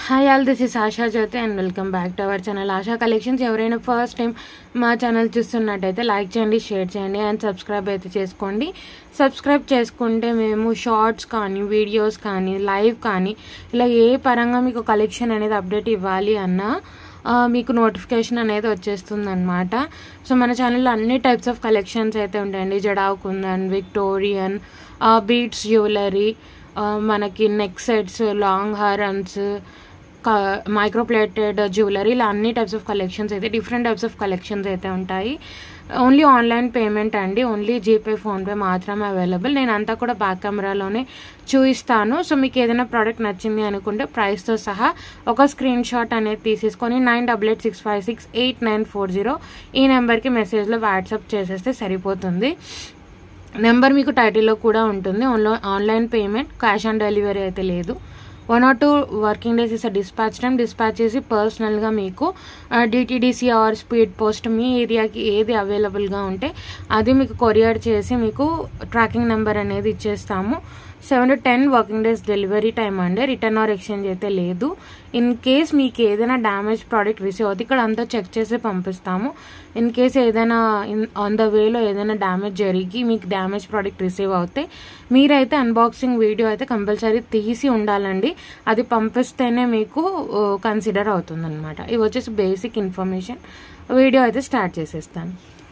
hi all this is Asha Jyothi and welcome back to our channel Asha collections ఎవరైనా first time మా channel చూస్తున్నట్టయితే like చేయండి share చేయండి and subscribe అయితే చేసుకోండి సబ్స్క్రైబ్ చేసుకుంటే మేము షార్ట్స్ కానీ వీడియోస్ కానీ లైవ్ కానీ ఇలా ఏ పరంగా మీకు కలెక్షన్ అనేది అప్డేట్ ఇవ్వాలి అన్నా ఆ, మీకు నోటిఫికేషన్ అనేది వచ్చేస్తుంది అనమాట సో మన ఛానల్లో అన్ని టైప్స్ ఆఫ్ కలెక్షన్స్ అయితే ఉంటాయండి jadau kundan Victorian beads jewellery మనకి నెక్ సెట్స్ లాంగ్ హారమ్స్ మైక్రోప్లేటెడ్ జ్యువెలరీ ఇలా అన్ని టైప్స్ ఆఫ్ కలెక్షన్స్ అయితే డిఫరెంట్ టైప్స్ ఆఫ్ కలెక్షన్స్ అయితే ఉంటాయి ఓన్లీ ఆన్లైన్ పేమెంట్ అండి ఓన్లీ జీపే ఫోన్పే మాత్రమే అవైలబుల్ నేను అంతా కూడా బ్యాక్ కెమెరాలోనే చూపిస్తాను సో మీకు ఏదైనా ప్రోడక్ట్ నచ్చింది అనుకుంటే ప్రైస్తో సహా ఒక స్క్రీన్ షాట్ అనేది తీసేసుకొని nine double eight six five six eight nine four zero ఈ నెంబర్కి మెసేజ్లో వాట్సాప్ చేసేస్తే సరిపోతుంది నెంబర్ మీకు టైటిల్లో కూడా ఉంటుంది online online payment cash on delivery అయితే లేదు one or two working days is dispatch time dispatch చేసి పర్సనల్గా మీకు డిటీడీసీ ఆర్ స్పీడ్ పోస్ట్ మీ ఏరియాకి ఏది అవైలబుల్గా ఉంటే అది మీకు కొరియర్ చేసి మీకు ట్రాకింగ్ నెంబర్ అనేది ఇచ్చేస్తాము seven to ten working days delivery time అండి రిటర్న్ ఆర్ ఎక్స్చేంజ్ అయితే లేదు ఇన్ కేస్ మీకు ఏదైనా డ్యామేజ్ ప్రోడక్ట్ రిసీవ్ అవుతుంది ఇక్కడ అంతా చెక్ చేసి పంపిస్తాము ఇన్ కేస్ ఏదైనా ఆన్ ద వేలో ఏదైనా డ్యామేజ్ జరిగి మీకు డ్యామేజ్ ప్రోడక్ట్ రిసీవ్ అవుతే మీరైతే అన్బాక్సింగ్ వీడియో అయితే కంపల్సరీ తీసి ఉండాలండి అది పంపిస్తేనే మీకు కన్సిడర్ అవుతుంది అనమాట ఇవి వచ్చేసి బేసిక్ ఇన్ఫర్మేషన్ వీడియో అయితే స్టార్ట్ చేసేస్తాను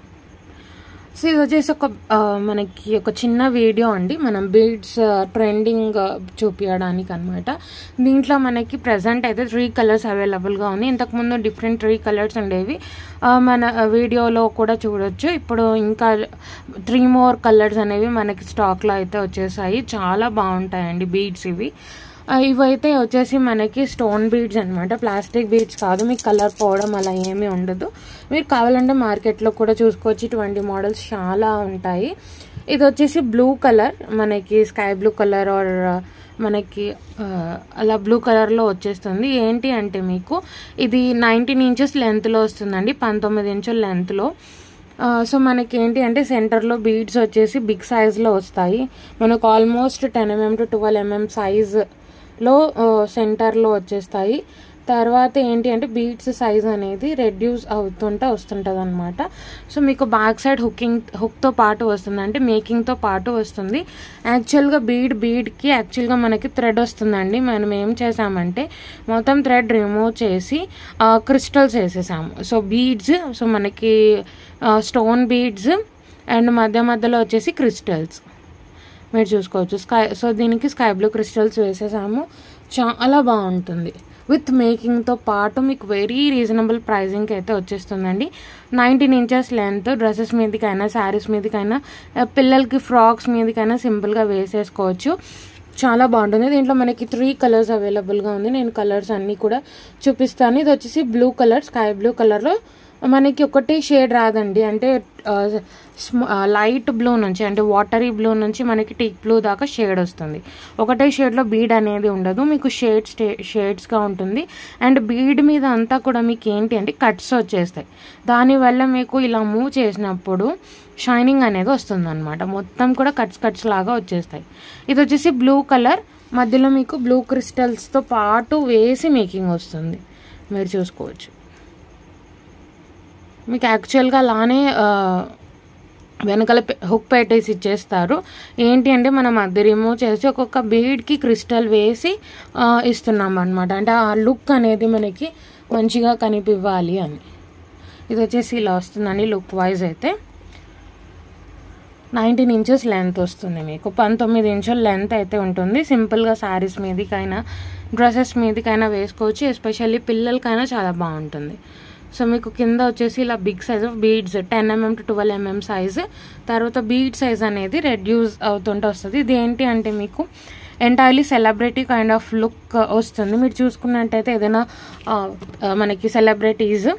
సో ఇది వచ్చేసి ఒక ఆ, మనకి ఒక చిన్న వీడియో అండి మనం బీడ్స్ ట్రెండింగ్ చూపించడానికి అనమాట దీంట్లో మనకి ప్రజెంట్ అయితే త్రీ కలర్స్ అవైలబుల్గా ఉంది ఇంతకుముందు డిఫరెంట్ త్రీ కలర్స్ ఉండేవి ఆ, మన వీడియోలో కూడా చూడొచ్చు ఇప్పుడు ఇంకా త్రీ మోర్ కలర్స్ అనేవి మనకి స్టాక్లో అయితే వచ్చేసాయి చాలా బాగుంటాయండి బీడ్స్ ఇవి ఆ, ఇవైతే వచ్చేసి మనకి స్టోన్ బీడ్స్ అనమాట ప్లాస్టిక్ బీడ్స్ కాదు మీకు కలర్ పోవడం అలా ఏమీ ఉండదు మీరు కావాలంటే మార్కెట్లో కూడా చూసుకోవచ్చు ఇటువంటి మోడల్స్ చాలా ఉంటాయి ఇది వచ్చేసి బ్లూ కలర్ మనకి స్కై బ్లూ కలర్ ఆర్ మనకి ఆ, అలా బ్లూ కలర్లో వచ్చేస్తుంది ఏంటి అంటే మీకు ఇది నైన్టీన్ ఇంచెస్ లెంత్లో వస్తుందండి పంతొమ్మిది ఇంచుల లెంత్లో ఆ, సో మనకి ఏంటి అంటే సెంటర్లో బీడ్స్ వచ్చేసి బిగ్ సైజ్లో వస్తాయి మనకు almost ten mm to twelve mm సైజ్లో సెంటర్లో వచ్చేస్తాయి తర్వాత ఏంటి అంటే బీడ్స్ సైజ్ అనేది రెడ్యూస్ అవుతుంటే వస్తుంటుంది అనమాట సో మీకు బ్యాక్ సైడ్ హుకింగ్ హుక్తో పాటు వస్తుంది అంటే మేకింగ్తో పాటు వస్తుంది యాక్చువల్గా బీడ్ బీడ్కి యాక్చువల్గా మనకి థ్రెడ్ వస్తుందండి మనం ఏం చేసామంటే మొత్తం థ్రెడ్ రిమూవ్ చేసి క్రిస్టల్స్ వేసేసాము సో బీడ్స్ సో మనకి స్టోన్ బీడ్స్ అండ్ మధ్య మధ్యలో వచ్చేసి క్రిస్టల్స్ మీరు చూసుకోవచ్చు స్కై సో దీనికి స్కై బ్లూ క్రిస్టల్స్ వేసేసాము చాలా బాగుంటుంది విత్ మేకింగ్తో పాటు మీకు వెరీ రీజనబుల్ ప్రైజింగ్కి అయితే వచ్చేస్తుందండి నైన్టీన్ ఇంచెస్ లెంత్ డ్రెస్సెస్ మీదకైనా శారీస్ మీదకైనా ఆ, పిల్లలకి ఫ్రాక్స్ మీదకైనా సింపుల్గా వేసేసుకోవచ్చు చాలా బాగుంటుంది దీంట్లో మనకి త్రీ కలర్స్ అవైలబుల్గా ఉంది నేను కలర్స్ అన్నీ కూడా చూపిస్తాను ఇది వచ్చేసి బ్లూ కలర్ స్కై బ్లూ కలర్లో మనకి ఒకటే షేడ్ రాదండి అంటే లైట్ బ్లూ నుంచి అంటే వాటరీ బ్లూ నుంచి మనకి టీక్ బ్లూ దాకా షేడ్ వస్తుంది ఒకటే షేడ్లో బీడ్ అనేది ఉండదు మీకు షేడ్ షేడ్స్గా ఉంటుంది అండ్ బీడ్ మీద అంతా కూడా మీకు ఏంటి అంటే కట్స్ వచ్చేస్తాయి దానివల్ల మీకు ఇలా మూవ్ చేసినప్పుడు షైనింగ్ అనేది వస్తుంది అనమాట మొత్తం కూడా కట్స్ కట్స్ లాగా వచ్చేస్తాయి ఇది వచ్చేసి బ్లూ కలర్ మధ్యలో మీకు బ్లూ క్రిస్టల్స్తో పాటు వేసి మేకింగ్ వస్తుంది మీరు చూసుకోవచ్చు మీకు యాక్చువల్గా అలానే ఆ, వెనకాల పె- హుక్ పెట్టేసి ఇచ్చేస్తారు ఏంటి అంటే మనం అది రిమూవ్ చేసి ఒక్కొక్క బీడ్కి క్రిస్టల్ వేసి ఆ, ఇస్తున్నాం అనమాట అంటే ఆ లుక్ అనేది మనకి మంచిగా కనిపివ్వాలి అని ఇది వచ్చేసి ఇలా వస్తుందండి లుక్ వైజ్ అయితే నైన్టీన్ ఇంచెస్ లెంత్ వస్తుంది మీకు పంతొమ్మిది ఇంచుల లెంత్ అయితే ఉంటుంది సింపుల్గా శారీస్ మీదకైనా డ్రెస్సెస్ మీదకైనా వేసుకోవచ్చు ఎస్పెషల్లీ పిల్లలకైనా చాలా బాగుంటుంది సో మీకు కింద వచ్చేసి ఇలా big size of beads ten mm to twelve mm size తర్వాత బీడ్ సైజ్ అనేది రెడ్యూస్ అవుతుంటే వస్తుంది ఇది ఏంటి అంటే మీకు entirely celebrity kind of look వస్తుంది మీరు చూసుకున్నట్టయితే ఏదైనా ఆ, ఆ, మనకి సెలబ్రిటీస్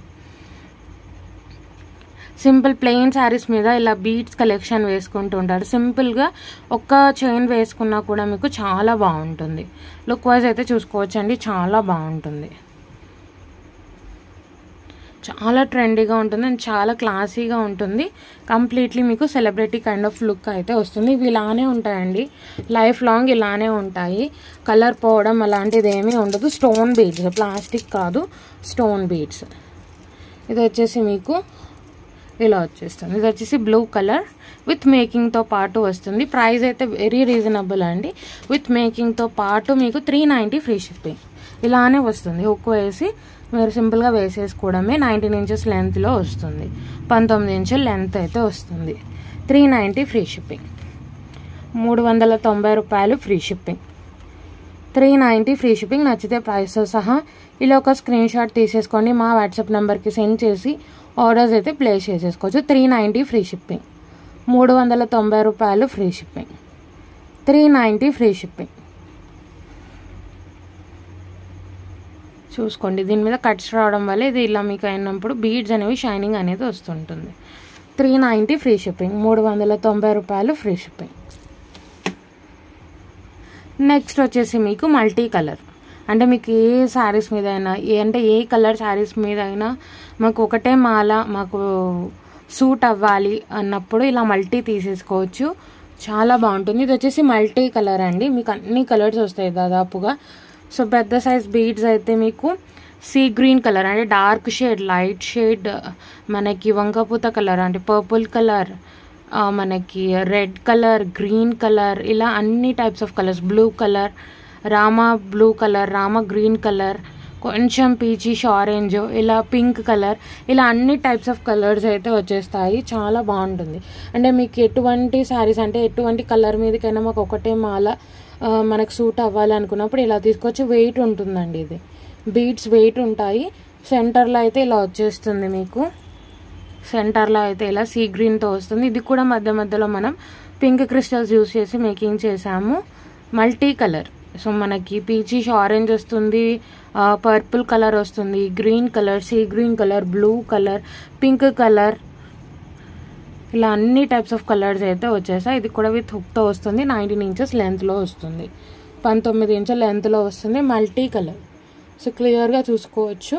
సింపుల్ ప్లెయిన్ శారీస్ మీద ఇలా బీడ్స్ కలెక్షన్ వేసుకుంటూ ఉంటారు సింపుల్గా ఒక్క చైన్ వేసుకున్నా కూడా మీకు చాలా బాగుంటుంది లుక్ వైజ్ అయితే చూసుకోవచ్చండి చాలా బాగుంటుంది చాలా ట్రెండీగా ఉంటుంది అండ్ చాలా క్లాసీగా ఉంటుంది కంప్లీట్లీ మీకు సెలబ్రిటీ కైండ్ ఆఫ్ లుక్ అయితే వస్తుంది ఇవి ఇలానే ఉంటాయండి లైఫ్ లాంగ్ ఇలానే ఉంటాయి కలర్ పోవడం అలాంటిది ఏమీ ఉండదు స్టోన్ బీడ్స్ ప్లాస్టిక్ కాదు స్టోన్ బీడ్స్ ఇది వచ్చేసి మీకు ఇలా వచ్చేస్తుంది ఇది వచ్చేసి బ్లూ కలర్ విత్ మేకింగ్తో పాటు వస్తుంది ప్రైస్ అయితే వెరీ రీజనబుల్ అండి విత్ మేకింగ్తో పాటు మీకు త్రీ నైంటీ ఫ్రీ షిప్పింగ్ ఇలానే వస్తుంది హుక్ వేసి మీరు సింపుల్గా వేసేసుకోవడమే నైన్టీన్ ఇంచెస్ లెంత్లో వస్తుంది పంతొమ్మిది ఇంచుల లెంత్ అయితే వస్తుంది త్రీ నైంటీ ఫ్రీ షిప్పింగ్ మూడు వందల తొంభై రూపాయలు free shipping three ninety free shipping నచ్చితే ప్రైస్తో సహా ఇలా ఒక స్క్రీన్ షాట్ తీసేసుకోండి మా వాట్సాప్ నెంబర్కి సెండ్ చేసి ఆర్డర్స్ అయితే ప్లేస్ చేసేసుకోవచ్చు త్రీ నైంటీ ఫ్రీ షిప్పింగ్ మూడు వందల తొంభై రూపాయలు free shipping three ninety free shipping చూసుకోండి దీని మీద కట్స్ రావడం వల్ల ఇది ఇలా మీకు అయినప్పుడు బీడ్స్ అనేవి షైనింగ్ అనేది వస్తుంటుంది త్రీ నైంటీ ఫ్రీ షిప్పింగ్ మూడు వందల తొంభై రూపాయలు ఫ్రీ షిప్పింగ్ నెక్స్ట్ వచ్చేసి మీకు మల్టీ కలర్ అంటే మీకు ఏ శారీస్ మీద అయినా ఏ అంటే ఏ కలర్ శారీస్ మీద అయినా మాకు ఒకటే మాల మాకు సూట్ అవ్వాలి అన్నప్పుడు ఇలా మల్టీ తీసేసుకోవచ్చు చాలా బాగుంటుంది ఇది వచ్చేసి మల్టీ కలర్ అండి మీకు అన్ని కలర్స్ వస్తాయి దాదాపుగా సో పెద్ద సైజ్ బీడ్స్ అయితే మీకు సీ గ్రీన్ కలర్ అంటే డార్క్ షేడ్ లైట్ షేడ్ మనకి వంకపూత కలర్ అంటే పర్పుల్ కలర్ మనకి రెడ్ కలర్ గ్రీన్ కలర్ ఇలా అన్ని types of colours blue colour Rama blue colour Rama green colour కొంచెం పీచిష్ ఆరెంజ్ ఇలా పింక్ కలర్ ఇలా అన్ని టైప్స్ ఆఫ్ కలర్స్ అయితే వచ్చేస్తాయి చాలా బాగుంటుంది అంటే మీకు ఎటువంటి శారీస్ అంటే ఎటువంటి కలర్ మీదకైనా మాకు ఒకటే మాల మనకు సూట్ అవ్వాలి అనుకున్నప్పుడు ఇలా తీసుకొచ్చి వెయిట్ ఉంటుందండి ఇది బీడ్స్ వెయిట్ ఉంటాయి సెంటర్లో అయితే ఇలా వచ్చేస్తుంది మీకు సెంటర్లో అయితే ఇలా సీ గ్రీన్తో వస్తుంది ఇది కూడా మధ్య మధ్యలో మనం పింక్ క్రిస్టల్స్ యూస్ చేసి మేకింగ్ చేసాము మల్టీ కలర్ సో మనకి పీచిష్ ఆరెంజ్ వస్తుంది పర్పుల్ కలర్ వస్తుంది green colour sea green colour blue colour pink colour ఇలా అన్ని టైప్స్ ఆఫ్ కలర్స్ అయితే వచ్చేసాయి ఇది కూడా విత్ హుక్తో వస్తుంది నైన్టీన్ ఇంచెస్ లెంత్లో వస్తుంది పంతొమ్మిది ఇంచెల లెంత్లో వస్తుంది మల్టీ కలర్ సో క్లియర్గా చూసుకోవచ్చు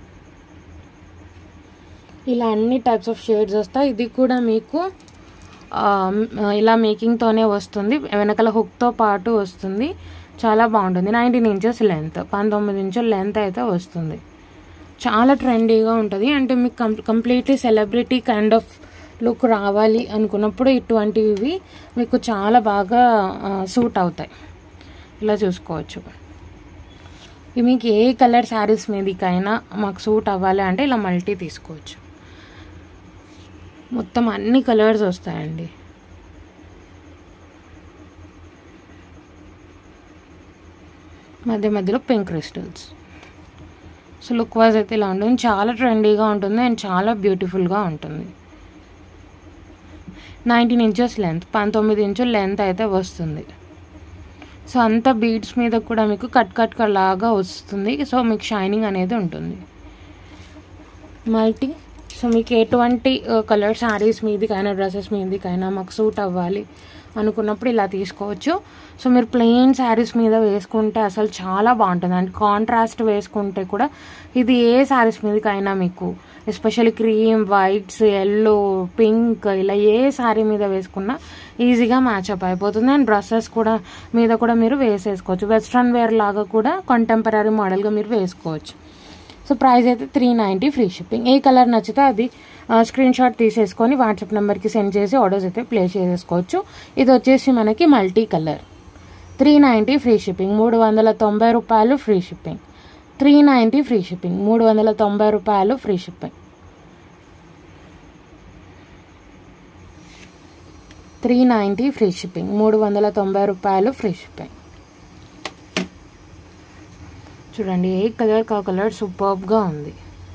ఇలా అన్ని టైప్స్ ఆఫ్ షేడ్స్ వస్తాయి ఇది కూడా మీకు ఇలా మేకింగ్తోనే వస్తుంది వెనకాల హుక్తో పాటు వస్తుంది చాలా బాగుంటుంది నైన్టీన్ ఇంచెస్ లెంత్ పంతొమ్మిది ఇంచుల లెంత్ అయితే వస్తుంది చాలా ట్రెండీగా ఉంటుంది అంటే మీకు com completely celebrity kind of look రావాలి అనుకున్నప్పుడు ఇటువంటివి మీకు చాలా బాగా సూట్ అవుతాయి ఇలా చూసుకోవచ్చు ఇవి మీకు ఏ కలర్ శారీస్ మీదకైనా మాకు సూట్ అవ్వాలి అంటే ఇలా మల్టీ తీసుకోవచ్చు మొత్తం అన్ని కలర్స్ వస్తాయండి మధ్య మధ్యలో pink crystals so look wise అయితే ఇలా ఉంటుంది చాలా ట్రెండీగా ఉంటుంది అండ్ చాలా బ్యూటిఫుల్గా ఉంటుంది నైన్టీన్ ఇంచెస్ లెంత్ పంతొమ్మిది ఇంచుల లెంత్ అయితే వస్తుంది సో అంత బీడ్స్ మీద కూడా మీకు కట్ కట్ లాగా వస్తుంది సో మీకు షైనింగ్ అనేది ఉంటుంది మల్టీ సో మీకు ఎటువంటి కలర్ శారీస్ మీదికైనా డ్రెస్సెస్ మీదికైనా మాకు సూట్ అవ్వాలి అనుకున్నప్పుడు ఇలా తీసుకోవచ్చు సో మీరు ప్లెయిన్ శారీస్ మీద వేసుకుంటే అసలు చాలా బాగుంటుంది అండ్ కాంట్రాస్ట్ వేసుకుంటే కూడా ఇది ఏ శారీస్ మీదకైనా మీకు especially cream whites yellow pink ఇలా ఏ శారీ మీద వేసుకున్నా ఈజీగా మ్యాచ్అప్ అయిపోతుంది అండ్ డ్రెస్సెస్ కూడా మీద కూడా మీరు వేసేసుకోవచ్చు వెస్ట్రన్ వేర్ లాగా కూడా కంటెంపరీ మోడల్గా మీరు వేసుకోవచ్చు సో ప్రైస్ అయితే త్రీ నైంటీ ఫ్రీ షిప్పింగ్ ఏ కలర్ నచ్చితే అది స్క్రీన్ షాట్ తీసేసుకొని వాట్సాప్ నెంబర్కి సెండ్ చేసి ఆర్డర్స్ అయితే ప్లేస్ చేసేసుకోవచ్చు ఇది వచ్చేసి మనకి multi colour three ninety free shipping మూడు వందల తొంభై రూపాయలు free shipping three ninety free shipping మూడు వందల తొంభై రూపాయలు free shipping three ninety free shipping మూడు వందల తొంభై రూపాయలు ఫ్రీ షిప్పింగ్ చూడండి ఏ కలర్ కా కలర్ సూపర్బ్గా ఉంది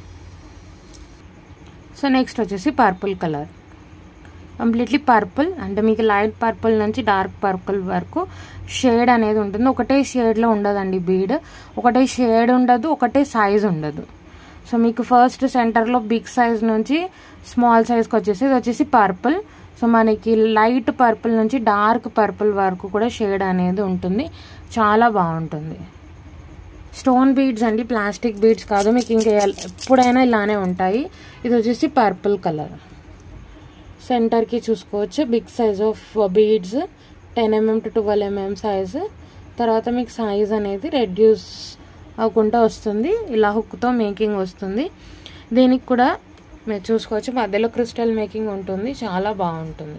సో నెక్స్ట్ వచ్చేసి పర్పుల్ కలర్ కంప్లీట్లీ పర్పుల్ అంటే మీకు లైట్ పర్పుల్ నుంచి డార్క్ పర్పుల్ వరకు షేడ్ అనేది ఉంటుంది ఒకటే షేడ్లో ఉండదండి బీడ్ ఒకటే షేడ్ ఉండదు ఒకటే సైజ్ ఉండదు సో మీకు ఫస్ట్ సెంటర్లో బిగ్ సైజ్ నుంచి స్మాల్ సైజ్కి వచ్చేసి ఇది వచ్చేసి పర్పుల్ సో మనకి లైట్ పర్పుల్ నుంచి డార్క్ పర్పుల్ వరకు కూడా షేడ్ అనేది ఉంటుంది చాలా బాగుంటుంది స్టోన్ బీడ్స్ అండి ప్లాస్టిక్ బీడ్స్ కాదు మీకు ఇంకా ఎల్- ఎప్పుడైనా ఇలానే ఉంటాయి ఇది వచ్చేసి పర్పుల్ కలర్ సెంటర్కి చూసుకోవచ్చు big size of beads ten mm to twelve mm size తర్వాత మీకు సైజ్ అనేది రెడ్యూస్ అవ్వకుండా వస్తుంది ఇలా హుక్తో మేకింగ్ వస్తుంది దీనికి కూడా మీరు చూసుకోవచ్చు మధ్యలో క్రిస్టల్ మేకింగ్ ఉంటుంది చాలా బాగుంటుంది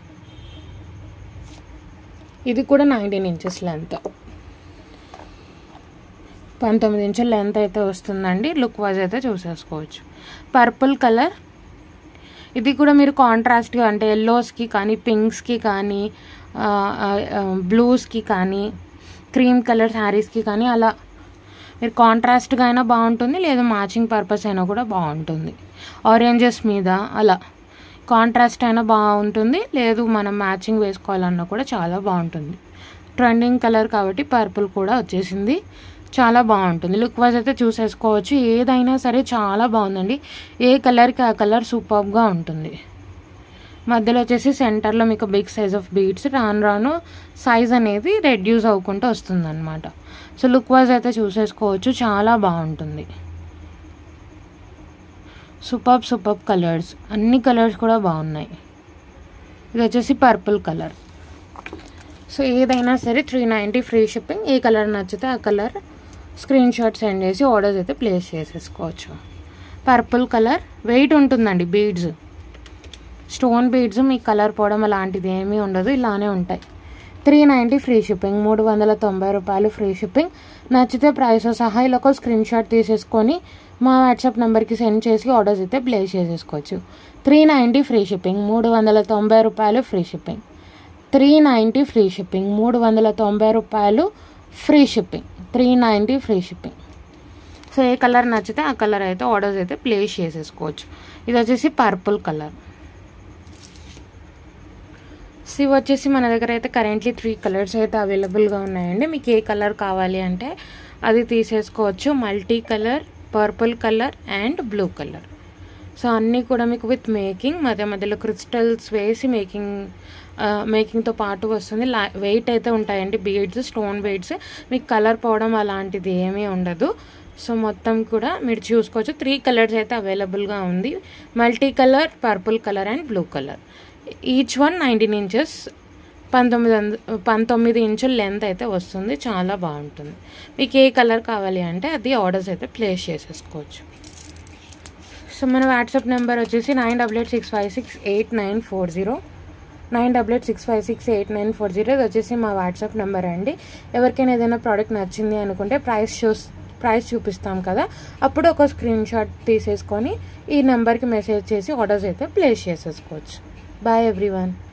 ఇది కూడా నైన్టీన్ ఇంచెస్ లెంత్ పంతొమ్మిది ఇంచుల లెంత్ అయితే వస్తుందండి లుక్ వైజ్ అయితే చూసేసుకోవచ్చు పర్పుల్ కలర్ ఇది కూడా మీరు కాంట్రాస్ట్గా అంటే ఎల్లోస్కి కానీ పింక్స్కి కానీ బ్లూస్కి కానీ క్రీమ్ కలర్ శారీస్కి కానీ అలా మీరు కాంట్రాస్ట్గా అయినా బాగుంటుంది లేదా మ్యాచింగ్ పర్పస్ అయినా కూడా బాగుంటుంది ఆరెంజెస్ మీద అలా కాంట్రాస్ట్ అయినా బాగుంటుంది లేదు మనం మ్యాచింగ్ వేసుకోవాలన్నా కూడా చాలా బాగుంటుంది ట్రెండింగ్ కలర్ కాబట్టి పర్పుల్ కూడా వచ్చేసింది చాలా బాగుంటుంది లుక్ వైజ్ అయితే చూసేసుకోవచ్చు ఏదైనా సరే చాలా బాగుందండి ఏ కలర్కి ఆ కలర్ సూపర్గా ఉంటుంది మధ్యలో వచ్చేసి సెంటర్లో మీకు బిగ్ సైజ్ ఆఫ్ బీడ్స్ రాను రాను సైజ్ అనేది రెడ్యూస్ అవ్వకుండా వస్తుంది అనమాట సో లుక్ వైజ్ అయితే చూసేసుకోవచ్చు చాలా బాగుంటుంది సూపర్ సూపర్ కలర్స్ అన్ని కలర్స్ కూడా బాగున్నాయి ఇది వచ్చేసి పర్పుల్ కలర్ సో ఏదైనా సరే త్రీ నైంటీ ఫ్రీ షిప్పింగ్ ఏ కలర్ నచ్చితే ఆ కలర్ స్క్రీన్ షాట్ సెండ్ చేసి ఆర్డర్స్ అయితే ప్లేస్ చేసేసుకోవచ్చు పర్పుల్ కలర్ వెయిట్ ఉంటుందండి బీడ్స్ స్టోన్ బీడ్స్ మీకు కలర్ పోవడం అలాంటిది ఏమీ ఉండదు ఇలానే ఉంటాయి త్రీ నైంటీ ఫ్రీ షిప్పింగ్ మూడు వందల తొంభై రూపాయలు ఫ్రీ షిప్పింగ్ నచ్చితే ప్రైస్ సహా ఇలా ఒక స్క్రీన్ షాట్ తీసేసుకొని మా వాట్సాప్ నెంబర్కి సెండ్ చేసి ఆర్డర్స్ అయితే ప్లేస్ చేసేసుకోవచ్చు త్రీ నైంటీ ఫ్రీ షిప్పింగ్ మూడు వందల తొంభై రూపాయలు free shipping three ninety free shipping మూడు వందల తొంభై రూపాయలు free shipping three ninety free shipping so ఏ కలర్ నచ్చితే ఆ కలర్ అయితే ఆర్డర్స్ అయితే ప్లేస్ చేసేసుకోవచ్చు ఇది వచ్చేసి పర్పుల్ కలర్ సో ఇవి వచ్చేసి మన దగ్గర అయితే కరెంట్లీ త్రీ కలర్స్ అయితే అవైలబుల్గా ఉన్నాయండి మీకు ఏ కలర్ కావాలి అంటే అది తీసేసుకోవచ్చు multi colour purple colour and blue colour so అన్నీ కూడా మీకు విత్ మేకింగ్ మధ్య మధ్యలో క్రిస్టల్స్ వేసి మేకింగ్ మేకింగ్తో పాటు వస్తుంది లా వెయిట్ అయితే ఉంటాయండి బీడ్స్ స్టోన్ బీడ్స్ మీకు కలర్ పోవడం అలాంటిది ఏమీ ఉండదు సో మొత్తం కూడా మీరు చూసుకోవచ్చు త్రీ కలర్స్ అయితే అవైలబుల్గా ఉంది multi colour purple colour and blue colour each one nineteen inches పంతొమ్మిది వంద పంతొమ్మిది ఇంచుల లెంత్ అయితే వస్తుంది చాలా బాగుంటుంది మీకు ఏ కలర్ కావాలి అంటే అది ఆర్డర్స్ అయితే ప్లేస్ చేసేసుకోవచ్చు సో మన వాట్సాప్ నెంబర్ వచ్చేసి nine double eight six five six eight nine four zero nine double eight six five six eight nine four zero ఇది వచ్చేసి మా వాట్సాప్ నెంబర్ అండి ఎవరికైనా ఏదైనా ప్రోడక్ట్ నచ్చింది అనుకుంటే ప్రైస్ చూస్ ప్రైస్ చూపిస్తాం కదా అప్పుడు ఒక స్క్రీన్ షాట్ తీసేసుకొని ఈ నెంబర్కి మెసేజ్ చేసి ఆర్డర్స్ అయితే ప్లేస్ చేసేసుకోవచ్చు బాయ్ ఎవ్రీవన్